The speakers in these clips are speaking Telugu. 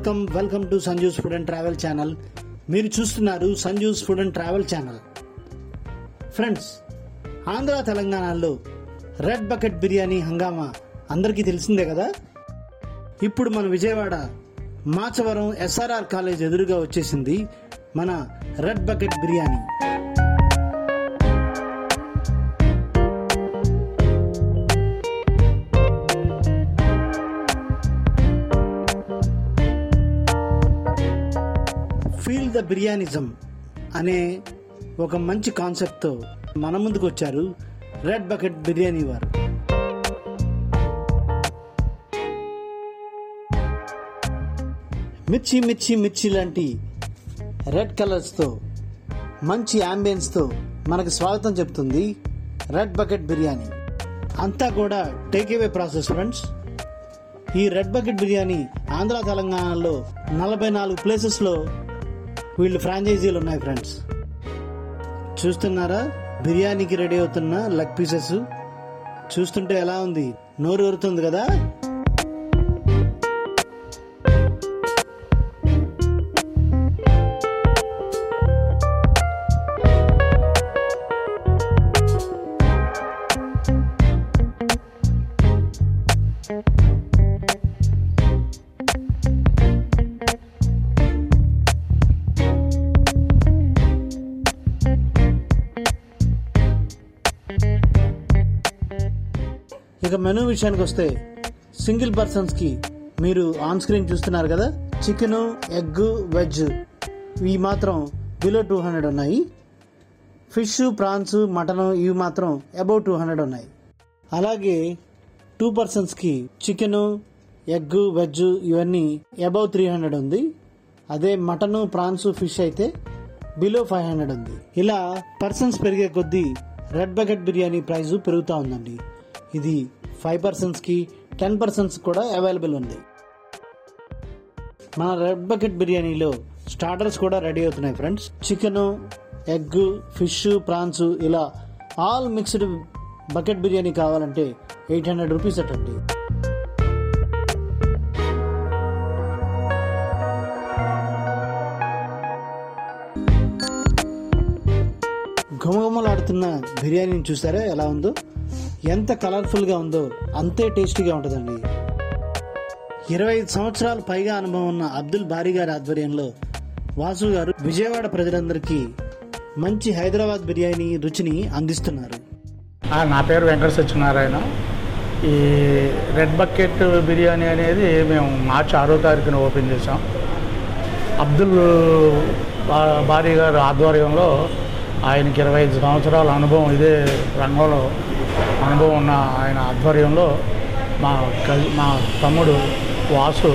welcome welcome to Sanju's food and travel channel మీరు చూస్తున్నారు Sanju's food and travel channel friends Andhra తెలంగాణలో రెడ్ బకెట్ బిర్యానీ హంగామా అందరికీ తెలిసిందే కదా ఇప్పుడు మన విజయవాడ మాచవరం ఎస్ఆర్ఆర్ కాలేజ్ ఎదురుగా వచ్చేసింది మన red bucket biryani feel the biryanism అనే ఒక మంచి కాన్సెప్ట్తో మన ముందుకు వచ్చారు రెడ్ బకెట్ బిర్యానీ వారు మిర్చి మిర్చి మిర్చి లాంటి రెడ్ కలర్స్తో మంచి తో మనకు స్వాగతం చెప్తుంది రెడ్ బకెట్ బిర్యానీ అంతా కూడా టేక్ అవే ప్రాసెస్ ఫ్రెండ్స్ ఈ రెడ్ బకెట్ బిర్యానీ ఆంధ్ర తెలంగాణలో నలభై నాలుగు ప్లేసెస్లో వీళ్ళు ఫ్రాంచైజీలు ఉన్నాయి ఫ్రెండ్స్ చూస్తున్నారా బిర్యానీకి రెడీ అవుతున్న లెగ్ పీసెస్ చూస్తుంటే ఎలా ఉంది నోరు ఊరుతుంది కదా ఇక మెనూ విషయానికి వస్తే సింగిల్ పర్సన్స్ కి మీరు ఆన్ స్క్రీన్ చూస్తున్నారు కదా చికెన్ ఎగ్ వెజ్ ఇవి మాత్రం బిలో టూ హండ్రెడ్ ఉన్నాయి ఫిష్ ప్రాన్స్ మటన్ ఇవి మాత్రం అబౌవ్ టూ హండ్రెడ్ ఉన్నాయి అలాగే టూ పర్సన్స్ కి చికెన్ ఎగ్ వెజ్ ఇవన్నీ అబౌవ్ త్రీ హండ్రెడ్ ఉంది అదే మటన్ ప్రాన్స్ ఫిష్ అయితే బిలో ఫైవ్ హండ్రెడ్ ఉంది ఇలా పర్సన్స్ పెరిగే కొద్దీ రెడ్ బకెట్ బిర్యానీ ప్రైస్ పెరుగుతూ ఉందండి ఇది ఫైవ్ పర్సన్స్ కి టెన్ పర్సన్స్ కూడా అవైలబుల్ ఉంది మన రెడ్ బకెట్ బిర్యానీలో స్టార్టర్స్ కూడా రెడీ అవుతున్నాయి friends chicken egg fish prawns ఇలా ఆల్ మిక్స్డ్ బకెట్ బిర్యానీ కావాలంటే ఎయిట్ హండ్రెడ్ రూపీస్ అటండి ఘుమఘుమలాడుతున్న బిర్యానీని చూసారా ఎలా ఉందో ఎంత కలర్ఫుల్గా ఉందో అంతే టేస్టీగా ఉంటుందండి ఇరవై ఐదు సంవత్సరాల పైగా అనుభవం ఉన్న అబ్దుల్ బారీ గారి ఆధ్వర్యంలో వాసు గారు విజయవాడ ప్రజలందరికీ మంచి హైదరాబాద్ బిర్యానీ రుచిని అందిస్తున్నారు ఆ, నా పేరు వెంకట సత్యనారాయణ ఈ రెడ్ బకెట్ బిర్యానీ అనేది మేము మార్చి ఆరో తారీఖున ఓపెన్ చేసాం అబ్దుల్ బా- బారీ గారి ఆధ్వర్యంలో ఆయనకి ఇరవై ఐదు సంవత్సరాల అనుభవం ఇదే రంగంలో అనుభవం ఉన్న ఆయన ఆధ్వర్యంలో మా కల్ మా తమ్ముడు వాసు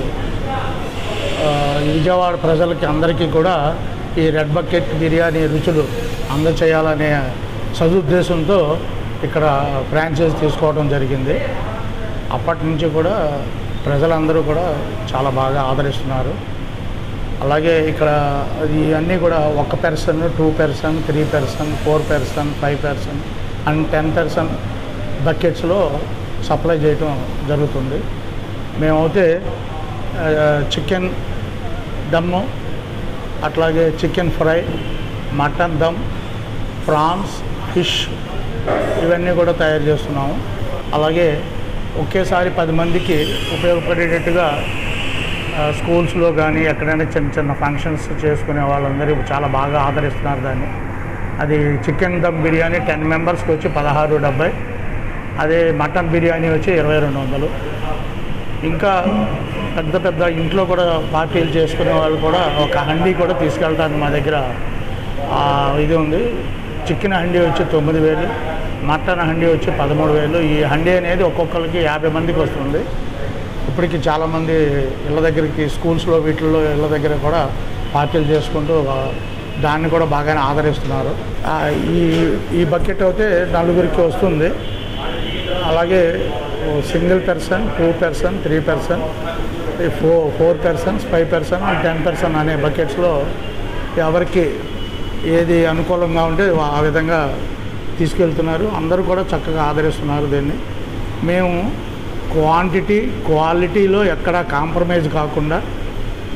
ఆ, ఈ విజయవాడ ప్రజలకి అందరికీ కూడా ఈ రెడ్ బకెట్ బిర్యానీ రుచులు అందచేయాలనే సదుద్దేశంతో ఇక్కడ ఫ్రాంచైజ్ తీసుకోవడం జరిగింది అప్పటి నుంచి కూడా ప్రజలందరూ కూడా చాలా బాగా ఆదరిస్తున్నారు అలాగే ఇక్కడ ఇవన్నీ కూడా ఒక person two person three person four person five person and ten person బకెట్స్లో సప్లై చేయటం జరుగుతుంది మేమైతే ఆ, చికెన్ దమ్ము అట్లాగే chicken fry mutton dum prawns fish ఇవన్నీ కూడా తయారు చేస్తున్నాము అలాగే ఒకేసారి పది మందికి ఉపయోగపడేటట్టుగా ఆ, స్కూల్స్లో కానీ ఎక్కడైనా చిన్న చిన్న ఫంక్షన్స్ చేసుకునే వాళ్ళందరూ చాలా బాగా ఆదరిస్తున్నారు దాన్ని అది చికెన్ దమ్ బిర్యానీ టెన్ మెంబర్స్కి వచ్చి పదహారు డెబ్బై అదే మటన్ బిర్యానీ వచ్చి ఇరవై రెండు వందలు ఇంకా పెద్ద పెద్ద ఇంట్లో కూడా పార్టీలు చేసుకునే వాళ్ళు కూడా ఒక హండీ కూడా తీసుకెళ్ళడానికి మా దగ్గర ఆ, ఇది ఉంది చికెన్ హండీ వచ్చి తొమ్మిది వేలు మటన్ హండీ వచ్చి పదమూడు వేలు ఈ హండీ అనేది ఒక్కొక్కరికి యాభై మందికి వస్తుంది ఇప్పటికి చాలామంది ఇళ్ళ దగ్గరికి స్కూల్స్లో వీటిల్లో ఇళ్ళ దగ్గర కూడా పార్టీలు చేసుకుంటూ ఆ, దాన్ని కూడా బాగానే ఆదరిస్తున్నారు ఆ, ఈ ఈ బకెట్ అయితే నలుగురికి వస్తుంది అలాగే single person two person three person four four persons five person ten person అనే బకెట్స్లో ఎవరికి ఏది అనుకూలంగా ఉంటే ఆ విధంగా తీసుకెళ్తున్నారు అందరూ కూడా చక్కగా ఆదరిస్తున్నారు దీన్ని మేము క్వాంటిటీ క్వాలిటీలో ఎక్కడా కాంప్రమైజ్ కాకుండా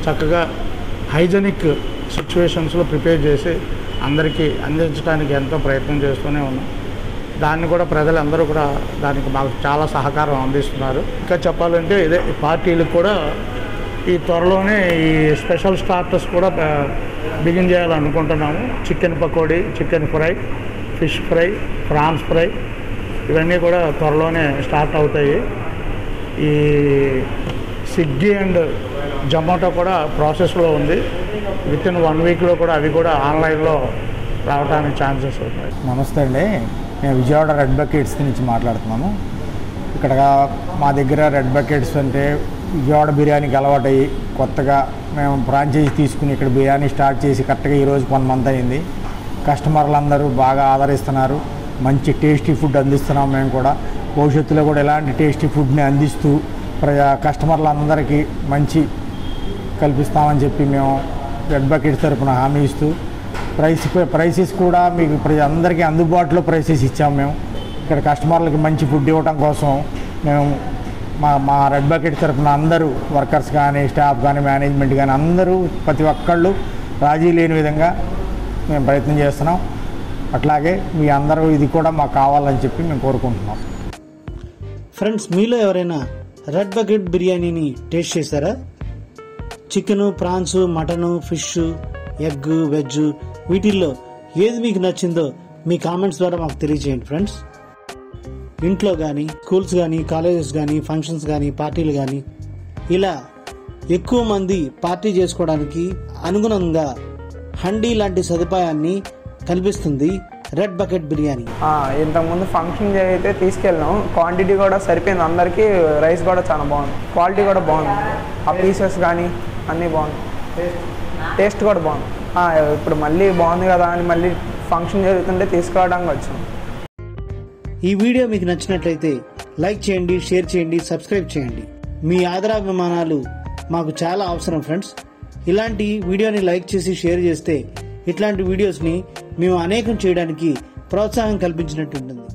చక్కగా హైజెనిక్ సిచ్యువేషన్స్లో ప్రిపేర్ చేసి అందరికీ అందించడానికి ఎంతో ప్రయత్నం చేస్తూనే ఉన్నాం దాన్ని కూడా ప్రజలందరూ కూడా దానికి మాకు చాలా సహకారం అందిస్తున్నారు ఇంకా చెప్పాలంటే ఇదే ఈ పార్టీలకు కూడా ఈ త్వరలోనే ఈ స్పెషల్ స్టార్టర్స్ కూడా బిగిన్ చేయాలనుకుంటున్నాము chicken pakodi chicken fry fish fry prawns fry ఇవన్నీ కూడా త్వరలోనే స్టార్ట్ అవుతాయి ఈ స్విగ్గీ అండ్ జొమాటో కూడా ప్రాసెస్లో ఉంది విత్ ఇన్ వన్ వీక్లో కూడా అవి కూడా ఆన్లైన్లో రావడానికి ఛాన్సెస్ ఉన్నాయి నమస్తే అండి నేను విజయవాడ రెడ్ బకెట్స్ నుంచి మాట్లాడుతున్నాను ఇక్కడ మా దగ్గర రెడ్ బకెట్స్ అంటే విజయవాడ బిర్యానీకి అలవాటయ్యి కొత్తగా మేము ఫ్రాంచైజీ తీసుకుని ఇక్కడ బిర్యానీ స్టార్ట్ చేసి కరెక్ట్గా ఈరోజు వన్ మంత్ అయింది కస్టమర్లు అందరూ బాగా ఆదరిస్తున్నారు మంచి టేస్టీ ఫుడ్ అందిస్తున్నాం మేము కూడా భవిష్యత్తులో కూడా ఇలాంటి టేస్టీ ఫుడ్ని అందిస్తూ ప్రజా కస్టమర్లందరికీ మంచి కల్పిస్తామని చెప్పి మేము రెడ్ బకెట్ తరపున హామీ ఇస్తూ ప్రైస్ ప్రైసెస్ కూడా మీకు ప్రజ అందరికీ అందుబాటులో ప్రైసెస్ ఇచ్చాము మేము ఇక్కడ కస్టమర్లకి మంచి ఫుడ్ ఇవ్వడం కోసం మేము మా మా రెడ్ బకెట్ తరపున అందరూ వర్కర్స్ కానీ స్టాఫ్ కానీ మేనేజ్మెంట్ కానీ అందరూ ప్రతి ఒక్కళ్ళు రాజీ లేని విధంగా మేము ప్రయత్నం చేస్తున్నాం అట్లాగే మీ అందరూ ఇది కూడా మాకు కావాలని చెప్పి మేము కోరుకుంటున్నాం ఫ్రెండ్స్ మీలో ఎవరైనా రెడ్ బకెట్ బిర్యానీని టేస్ట్ చేశారా chicken prawns mutton fish egg veg వీటిల్లో ఏది మీకు నచ్చిందో మీ కామెంట్స్ ద్వారా మాకు తెలియజేయండి ఫ్రెండ్స్ ఇంట్లో కానీ స్కూల్స్ కానీ కాలేజెస్ కానీ ఫంక్షన్స్ కానీ పార్టీలు కానీ ఇలా ఎక్కువ మంది పార్టీ చేసుకోవడానికి అనుగుణంగా హండీ లాంటి సదుపాయాన్ని కల్పిస్తుంది రెడ్ బకెట్ బిర్యానీ ఆ, ఇంతకుముందు ఫంక్షన్ అయితే తీసుకెళ్ళాం క్వాంటిటీ కూడా సరిపోయింది అందరికీ రైస్ కూడా చాలా బాగుంది క్వాలిటీ కూడా బాగుంది ఆ పీసెస్ కానీ అన్నీ బాగుంది టేస్ట్ కూడా బాగుంది ఆ, ఇప్పుడు మళ్ళీ బాగుంది కదా అని మళ్ళీ ఫంక్షన్ జరుగుతుంటే తీసుకురావడానికి వచ్చాం ఈ వీడియో మీకు నచ్చినట్లయితే లైక్ చేయండి షేర్ చేయండి సబ్స్క్రైబ్ చేయండి మీ ఆదరాభిమానాలు మాకు చాలా అవసరం ఫ్రెండ్స్ ఇలాంటి వీడియోని లైక్ చేసి షేర్ చేస్తే ఇట్లాంటి వీడియోస్ని మేము అనేకం చేయడానికి ప్రోత్సాహం కల్పించినట్టు ఉంటుంది